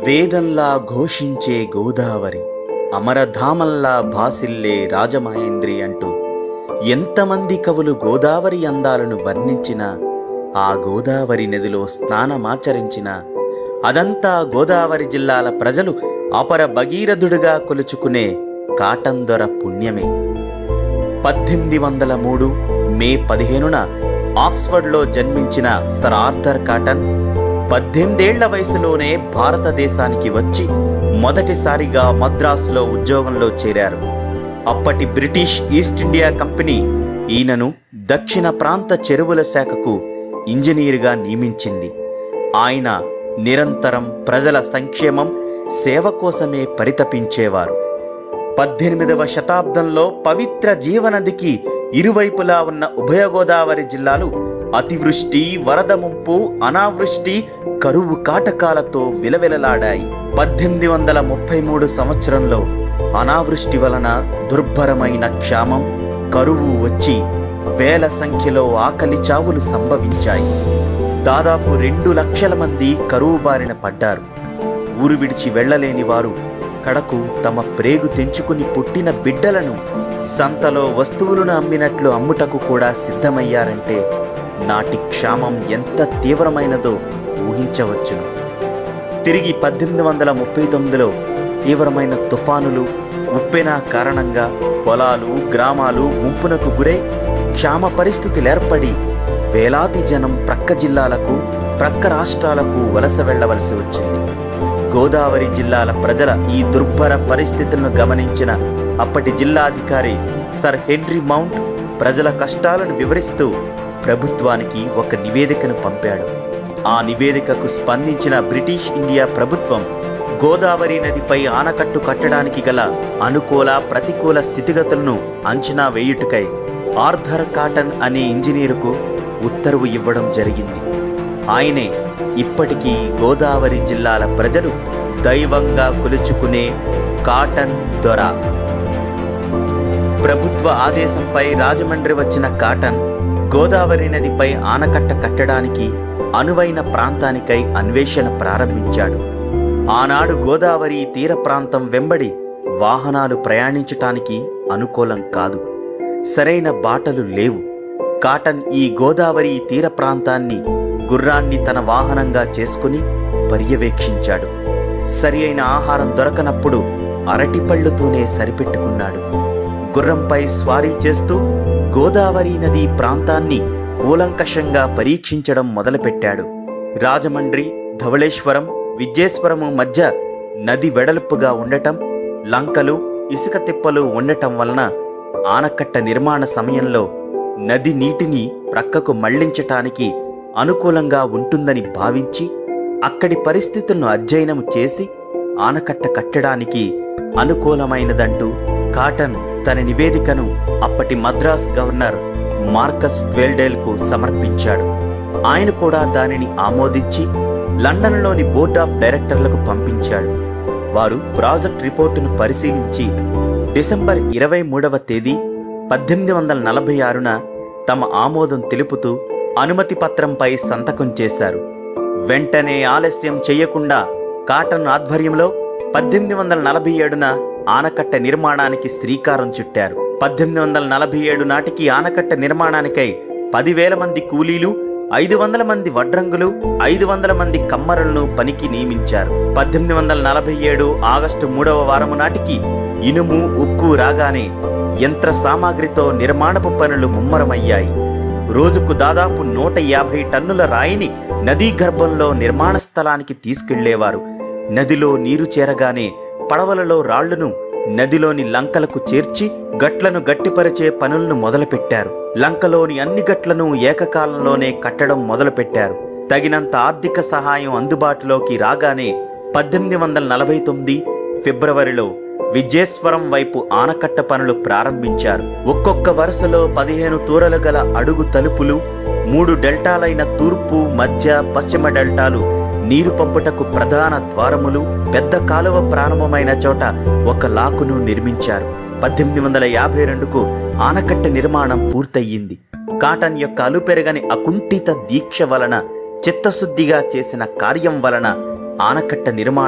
వేదంలా ఘోషించే గోదావరి అమరధామంలా భాసిల్లే రాజమహేంద్రి అంటూ ఎంతమంది కవులు గోదావరి అందాలను వర్ణించినా ఆ గోదావరి నదిలో స్నానమాచరించిన అదంతా గోదావరి జిల్లాల ప్రజలు అపర భగీరథుడుగా కొలుచుకునే కాటందొర పుణ్యమే పద్దెనిమిది వందల మూడు మే పదిహేనున ఆక్స్ఫర్డ్లో జన్మించిన సర్ ఆర్థర్ కాటన్ పద్దెనిమిదేళ్ల వయసులోనే భారతదేశానికి వచ్చి మొదటిసారిగా మద్రాసులో ఉద్యోగంలో చేరారు అప్పటి బ్రిటిష్ ఈస్ట్ ఇండియా కంపెనీ ఈయనను దక్షిణ ప్రాంత చెరువుల శాఖకు ఇంజనీరుగా నియమించింది ఆయన నిరంతరం ప్రజల సంక్షేమం సేవ కోసమే పరితపించేవారు పద్దెనిమిదవ శతాబ్దంలో పవిత్ర జీవనదికి ఇరువైపులా ఉన్న ఉభయ గోదావరి జిల్లాలు అతివృష్టి వరద ముంపు అనావృష్టి కరువు కాటకాలతో విలవిలలాడాయి పద్దెనిమిది వందల ముప్పై మూడు సంవత్సరంలో అనావృష్టి వలన దుర్భరమైన క్షామం కరువు వచ్చి వేల సంఖ్యలో ఆకలి చావులు సంభవించాయి దాదాపు రెండు లక్షల మంది కరువు బారిన పడ్డారు ఊరు విడిచి వెళ్ళలేని వారు కడకు తమ ప్రేగు తెంచుకుని పుట్టిన బిడ్డలను సంతలో వస్తువులను అమ్మినట్లు అమ్ముటకు కూడా సిద్ధమయ్యారంటే నాటి క్షామం ఎంత తీవ్రమైనదో ఊహించవచ్చును తిరిగి పద్దెనిమిది వందల ముప్పై తొమ్మిదిలో తీవ్రమైన తుఫానులు ఉప్పెన కారణంగా పొలాలు గ్రామాలు ముంపునకు గురై క్షామ పరిస్థితులు ఏర్పడి వేలాది జనం ప్రక్క జిల్లాలకు ప్రక్క రాష్ట్రాలకు వలస వెళ్లవలసి వచ్చింది గోదావరి జిల్లాల ప్రజల ఈ దుర్భర పరిస్థితులను గమనించిన అప్పటి జిల్లాధికారి సర్ హెన్రీ మౌంట్ ప్రజల కష్టాలను వివరిస్తూ ప్రభుత్వానికి ఒక నివేదికను పంపాడు ఆ నివేదికకు స్పందించిన బ్రిటిష్ ఇండియా ప్రభుత్వం గోదావరి నదిపై ఆనకట్టు కట్టడానికి గల అనుకూల ప్రతికూల స్థితిగతులను అంచనా వేయుటకై ఆర్థర్ కాటన్ అనే ఇంజనీరుకు ఉత్తర్వు ఇవ్వడం జరిగింది ఆయనే ఇప్పటికీ గోదావరి జిల్లాల ప్రజలు దైవంగా కొలుచుకునే కాటన్ దొర ప్రభుత్వ ఆదేశంపై రాజమండ్రి వచ్చిన కాటన్ గోదావరి నదిపై ఆనకట్ట కట్టడానికి అనువైన ప్రాంతానికై అన్వేషణ ప్రారంభించాడు ఆనాడు గోదావరి తీర ప్రాంతం వెంబడి వాహనాలు ప్రయాణించటానికి అనుకూలం కాదు సరైన బాటలు లేవు కాటన్ ఈ గోదావరి తీర ప్రాంతాన్ని గుర్రాన్ని తన వాహనంగా చేసుకుని పర్యవేక్షించాడు సరి అయిన ఆహారం దొరకనప్పుడు అరటిపళ్ళుతోనే సరిపెట్టుకున్నాడు గుర్రంపై స్వారీ చేస్తూ గోదావరి నది ప్రాంతాన్ని కూలంకషంగా పరీక్షించడం మొదలుపెట్టాడు రాజమండ్రి ధవళేశ్వరం విజేశ్వరము మధ్య నది వెడల్పుగా ఉండటం లంకలు ఇసుక తిప్పలు ఉండటం వలన ఆనకట్ట నిర్మాణ సమయంలో నది నీటిని ప్రక్కకు మళ్లించటానికి అనుకూలంగా ఉంటుందని భావించి అక్కడి పరిస్థితులను అధ్యయనం చేసి ఆనకట్ట కట్టడానికి అనుకూలమైనదంటూ కాటన్ తన నివేదికను అప్పటి మద్రాస్ గవర్నర్ మార్కస్ ట్వెల్డేల్కు సమర్పించాడు ఆయన కూడా దానిని ఆమోదించి లండన్లోని బోర్డ్ ఆఫ్ డైరెక్టర్లకు పంపించాడు వారు ప్రాజెక్ట్ రిపోర్టును పరిశీలించి డిసెంబర్ ఇరవై మూడవ తేదీ పద్దెనిమిది వందల నలభై ఆరున తమ ఆమోదం తెలుపుతూ అనుమతి పత్రంపై సంతకం చేశారు వెంటనే ఆలస్యం చేయకుండా కాటన్ ఆధ్వర్యంలో పద్దెనిమిది వందల నలభై ఏడున ఆనకట్ట నిర్మాణానికి శ్రీకారం చుట్టారు పద్దెనిమిది వందల నలభై ఏడు నాటికి ఆనకట్ట నిర్మాణానికై పదివేల మంది కూలీలు ఐదు వందల మంది వడ్రంగులు ఐదు వందల మంది కమ్మరులను పనికి నియమించారు పద్దెనిమిది వందల నలభై ఏడు ఆగస్టు మూడవ వారము నాటికి ఇనుము ఉక్కు రాగానే యంత్ర సామాగ్రితో నిర్మాణపు పనులు ముమ్మరమయ్యాయి రోజుకు దాదాపు నూట యాభై టన్నుల రాయిని నదీ గర్భంలో నిర్మాణ స్థలానికి తీసుకెళ్లేవారు నదిలో నీరు చేరగానే పడవలలో రాళ్లను నదిలోని లంకలకు చేర్చి గట్లను గట్టిపరిచే పనులను మొదలుపెట్టారు లంకలోని అన్ని గట్లను ఏకకాలంలోనే కట్టడం మొదలుపెట్టారు తగినంత ఆర్థిక సహాయం అందుబాటులోకి రాగానే పద్దెనిమిది వందల నలభై తొమ్మిది ఫిబ్రవరిలో విజేశ్వరం వైపు ఆనకట్ట పనులు ప్రారంభించారు ఒక్కొక్క వరుసలో పదిహేను తూరలు గల అడుగు తలుపులు మూడు డెల్టాలైన తూర్పు మధ్య పశ్చిమ డెల్టాలు నీరు పంపుటకు ప్రధాన ద్వారములు పెద్ద కాలువ ప్రారంభమైన చోట ఒక లాకును నిర్మించారు పద్దెనిమిది వందల యాభై రెండుకు ఆనకట్ట నిర్మాణం పూర్తయింది కాటన్ యొక్క అలుపెరగని అకుంఠిత దీక్ష వలన చిత్తశుద్ధిగా చేసిన కార్యం వలన ఆనకట్ట నిర్మాణం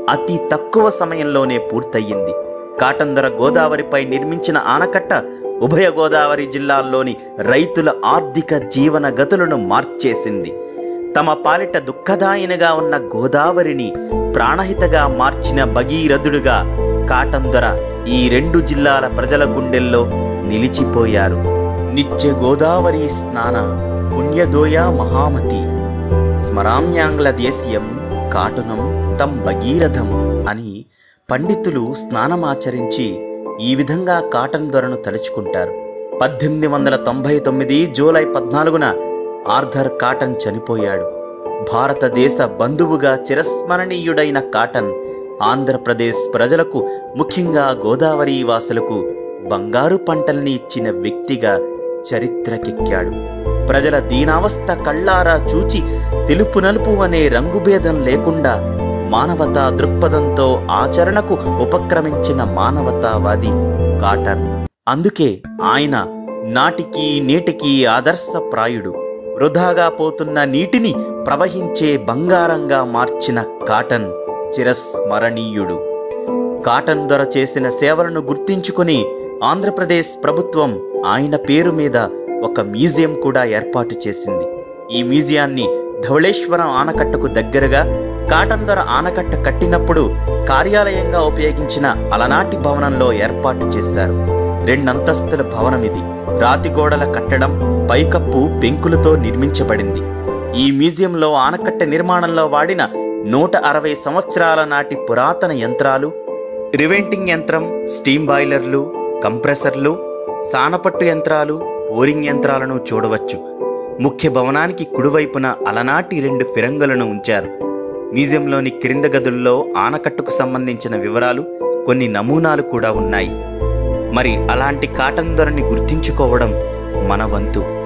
అతి తక్కువ సమయంలోనే పూర్తయింది కాటందర గోదావరిపై నిర్మించిన ఆనకట్ట ఉభయ గోదావరి జిల్లాల్లోని రైతుల ఆర్థిక జీవన గతులను మార్చేసింది తమ పాలిట దుఃఖదాయినగా ఉన్న గోదావరిని ప్రాణహితగా మార్చిన భగీరథుడుగా కాటందొర ఈ రెండు జిల్లాల ప్రజల గుండెల్లో నిలిచిపోయారు నిత్య గోదావరి స్నాన పుణ్యదోయ మహామతి స్మరామ్యాంగ్ల దేశీయం కాటునం తం భగీరథం అని పండితులు స్నానమాచరించి ఈ విధంగా కాటన్ దొరను తలుచుకుంటారు పద్దెనిమిది వందల తొంభై తొమ్మిది జూలై పద్నాలుగున ఆర్థర్ కాటన్ చనిపోయాడు భారతదేశ బంధువుగా చిరస్మరణీయుడైన కాటన్ ఆంధ్రప్రదేశ్ ప్రజలకు ముఖ్యంగా గోదావరి వాసులకు బంగారు పంటల్ని ఇచ్చిన వ్యక్తిగా చరిత్రకెక్కాడు ప్రజల దీనావస్థ కళ్ళారా చూచి తెలుపు నలుపు అనే రంగుభేదం లేకుండా మానవతా దృక్పథంతో ఆచరణకు ఉపక్రమించిన మానవతావాది కాటన్ అందుకే ఆయన నాటికి నేటికి ఆదర్శప్రాయుడు వృధాగా పోతున్న నీటిని ప్రవహించే బంగారంగా మార్చిన కాటన్ చిరస్మరణీయుడు కాటన్ దొర చేసిన సేవలను గుర్తించుకుని ఆంధ్రప్రదేశ్ ప్రభుత్వం ఆయన పేరు మీద ఒక మ్యూజియం కూడా ఏర్పాటు చేసింది ఈ మ్యూజియాన్ని ధవళేశ్వరం ఆనకట్టకు దగ్గరగా కాటన్ దొర ఆనకట్ట కట్టినప్పుడు కార్యాలయంగా ఉపయోగించిన అలనాటి భవనంలో ఏర్పాటు చేశారు రెండంతస్తుల భవనం ఇది రాతి గోడల కట్టడం పైకప్పు పెంకులతో నిర్మించబడింది ఈ మ్యూజియంలో ఆనకట్ట నిర్మాణంలో వాడిన నూట అరవై సంవత్సరాల నాటి పురాతన యంత్రాలు రివెంటింగ్ యంత్రం స్టీమ్ బాయిలర్లు కంప్రెసర్లు సానపట్టు యంత్రాలు బోరింగ్ యంత్రాలను చూడవచ్చు ముఖ్య భవనానికి కుడివైపున అలనాటి రెండు ఫిరంగులను ఉంచారు మ్యూజియంలోని క్రింద గదుల్లో ఆనకట్టుకు సంబంధించిన వివరాలు కొన్ని నమూనాలు కూడా ఉన్నాయి మరి అలాంటి కాటన్ ధరని గుర్తించుకోవడం మన వంతు